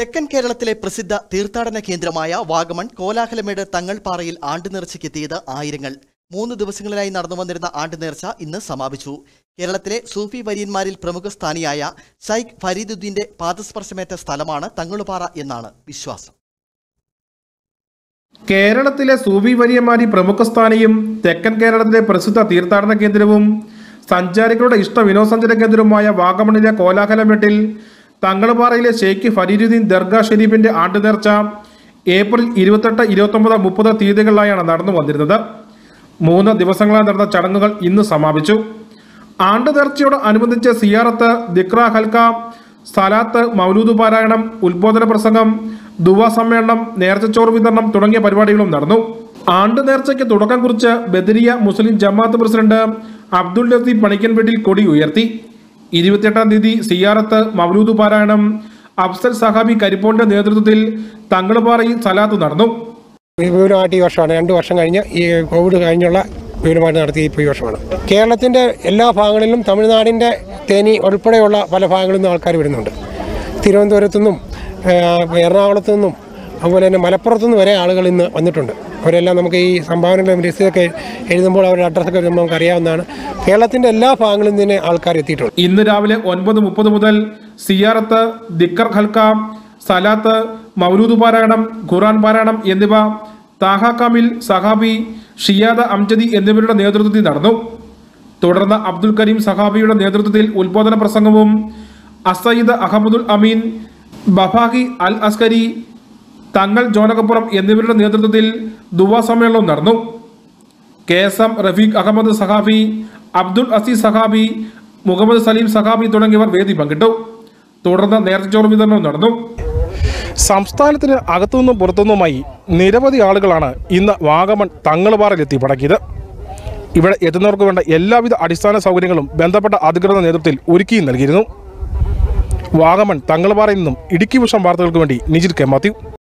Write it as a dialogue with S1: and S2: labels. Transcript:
S1: തെക്കൻ കേരളത്തിലെ പ്രസിദ്ധ തീർത്ഥാടന കേന്ദ്രമായ വാഗമൺ കോലാഹലമേട് തങ്ങൾപ്പാറയിൽ ആണ്ടുനേർച്ചയ്ക്കെത്തിയത് ആയിരങ്ങൾ മൂന്ന് ദിവസങ്ങളിലായി നടന്നു വന്നിരുന്ന ആണ്ടുനേർച്ച ഇന്ന് സമാപിച്ചു കേരളത്തിലെ സൂഫി വര്യന്മാരിൽ പ്രമുഖ സ്ഥാനിയായ ഷൈഖ് ഫരീദുദ്ദീന്റെ പാദസ്പർശമേറ്റ സ്ഥലമാണ് തങ്ങളുപാറ എന്നാണ് വിശ്വാസം
S2: കേരളത്തിലെ സൂഫി വര്യന്മാരി പ്രമുഖ സ്ഥാനിയും തെക്കൻ കേരളത്തിലെ പ്രസിദ്ധ തീർത്ഥാടന കേന്ദ്രവും സഞ്ചാരികളുടെ ഇഷ്ട വിനോദസഞ്ചാര കേന്ദ്രവുമായ വാഗമണിലെ കോലാഹലമെട്ടിൽ തങ്ങളുപാറയിലെ ഷെയ്ഖ് ഫരീരുദ്ദീൻ ദർഗാ ഷെരീഫിന്റെ ആണ്ടുനേർച്ച ഏപ്രിൽ ഇരുപത്തെട്ട് ഇരുപത്തൊമ്പത് മുപ്പത് തീയതികളിലായാണ് നടന്നു വന്നിരുന്നത് മൂന്ന് ദിവസങ്ങളായി നടന്ന ചടങ്ങുകൾ ഇന്ന് സമാപിച്ചു ആണ്ടുനേർച്ചയോട് അനുബന്ധിച്ച് സിയാറത്ത് ദിക്ര ഹൽക്ക സലാത്ത് മൗലൂദ് പാരായണം ഉദ്ബോധന പ്രസംഗം ദുവ സമ്മേളനം നേർച്ചച്ചോറ് വിതരണം തുടങ്ങിയ പരിപാടികളും നടന്നു ആണ്ട് നേർച്ചയ്ക്ക് തുടക്കം കുറിച്ച് ബദരിയ മുസ്ലിം ജമാഅത്ത് പ്രസിഡന്റ് അബ്ദുൽ ലത്തീഫ് പണിക്കൻ വീട്ടിൽ കൊടി ഉയർത്തി ഇരുപത്തിയെട്ടാം തീയതി സിയാറത്ത് മൗലൂദ് പാരായണം അഫ്സൽ സഹാബി കരിപ്പോളിന്റെ നേതൃത്വത്തിൽ തങ്ങളുപാറയിൽ സലാത്ത് നടന്നു
S3: വിപുലമായിട്ട് ഈ വർഷമാണ് രണ്ട് വർഷം കഴിഞ്ഞ് ഈ കോവിഡ് കഴിഞ്ഞുള്ള വിപുലമായിട്ട് നടത്തിയ ഇപ്പോൾ ഈ വർഷമാണ് കേരളത്തിൻ്റെ എല്ലാ ഭാഗങ്ങളിലും തമിഴ്നാടിൻ്റെ തേനി ഉൾപ്പെടെയുള്ള പല ഭാഗങ്ങളിൽ നിന്നും ആൾക്കാർ വരുന്നുണ്ട് തിരുവനന്തപുരത്തു നിന്നും ഏഹ്, എറണാകുളത്തു നിന്നും അതുപോലെ തന്നെ മലപ്പുറത്തു നിന്ന് വരെ ആളുകൾ ഇന്ന് വന്നിട്ടുണ്ട് അവരെല്ലാം നമുക്ക് ഈ സംഭാവനകളും രസീതൊക്കെ എഴുതുമ്പോൾ അവരുടെ അഡ്രസ്സൊക്കെ വരുമ്പോൾ നമുക്ക് അറിയാവുന്നതാണ് കേരളത്തിൻ്റെ എല്ലാ ഭാഗങ്ങളിൽ നിന്ന് തന്നെ ആൾക്കാർ എത്തിയിട്ടുണ്ട്
S2: ഇന്ന് രാവിലെ ഒൻപത് മുപ്പത് മുതൽ സിയാറത്ത് ദിക്കർ ഹൽക്ക സലാത്ത് മൗലൂദ് പാരായണം ഖുറാൻ പാരായണം എന്നിവ താഹ കാമിൽ സഹാബി ഷിയാദ അംജദി എന്നിവരുടെ നേതൃത്വത്തിൽ നടന്നു തുടർന്ന് അബ്ദുൽ കരീം സഹാബിയുടെ നേതൃത്വത്തിൽ ഉദ്ബോധന പ്രസംഗവും അസയ്യിദ് അഹമ്മദുൽ അമീൻ ബഫാഖി അൽ അസ്കരി തങ്ങൾ ജോനകപ്പുറം എന്നിവരുടെ നേതൃത്വത്തിൽ ദുവാ സമ്മേളനവും നടന്നു K S M Rafeeq Ahmed സഹാബി അബ്ദുൽ അസീസ് സഹാബി മുഹമ്മദ് സലീം സഹാബി തുടങ്ങിയവർ വേദി പങ്കിട്ടു തുടർന്ന് നേർച്ചച്ചോറ് വിതരണവും നടന്നു സംസ്ഥാനത്തിന് അകത്തുനിന്നും പുറത്തുനിന്നുമായി നിരവധി ആളുകളാണ് ഇന്ന് വാഗമൺ തങ്ങളുപാറയിലെത്തി പടക്കിയത് ഇവിടെ എത്തുന്നവർക്ക് വേണ്ട എല്ലാവിധ അടിസ്ഥാന സൗകര്യങ്ങളും ബന്ധപ്പെട്ട അധികൃതർ നേതൃത്വത്തിൽ ഒരുക്കിയും നൽകിയിരുന്നു വാഗമൺ തങ്ങളുപാറയിൽ നിന്നും ഇടുക്കി വിഷം വാർത്തകൾക്ക് വേണ്ടി നിജിൽ കെ മാത്യു